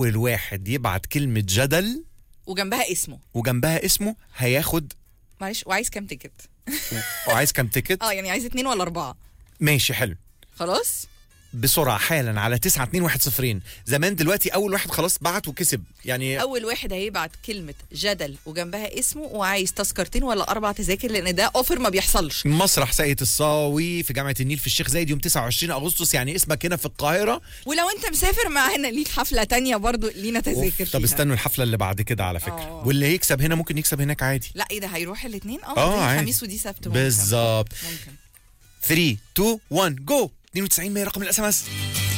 اول واحد يبعت كلمه جدل وجنبها اسمه وجنبها اسمه هياخد معلش وعايز كام تيكت وعايز كام تيكت اه يعني عايز اتنين ولا اربعه ماشي حلو خلاص بسرعه حالا على 9 2 1 0 زمان دلوقتي اول واحد خلاص بعت وكسب يعني اول واحد هيبعت كلمه جدل وجنبها اسمه وعايز تذكرتين ولا اربع تذاكر لان ده اوفر ما بيحصلش مسرح ساقية الصاوي في جامعة النيل في الشيخ زايد يوم 29 أغسطس يعني اسمك هنا في القاهرة ولو انت مسافر معانا ليك حفله تانية برضو لينا تذاكر أوف، طب فيها. استنوا الحفلة اللي بعد كده على فكرة آه. واللي هيكسب هنا ممكن يكسب هناك عادي لا ايه ده هيروح الاثنين اه آه، دي عادي. خميس ودي سبت ممكن. بالظبط ممكن 3 2 1 جو 92 100 رقم الاس ام اس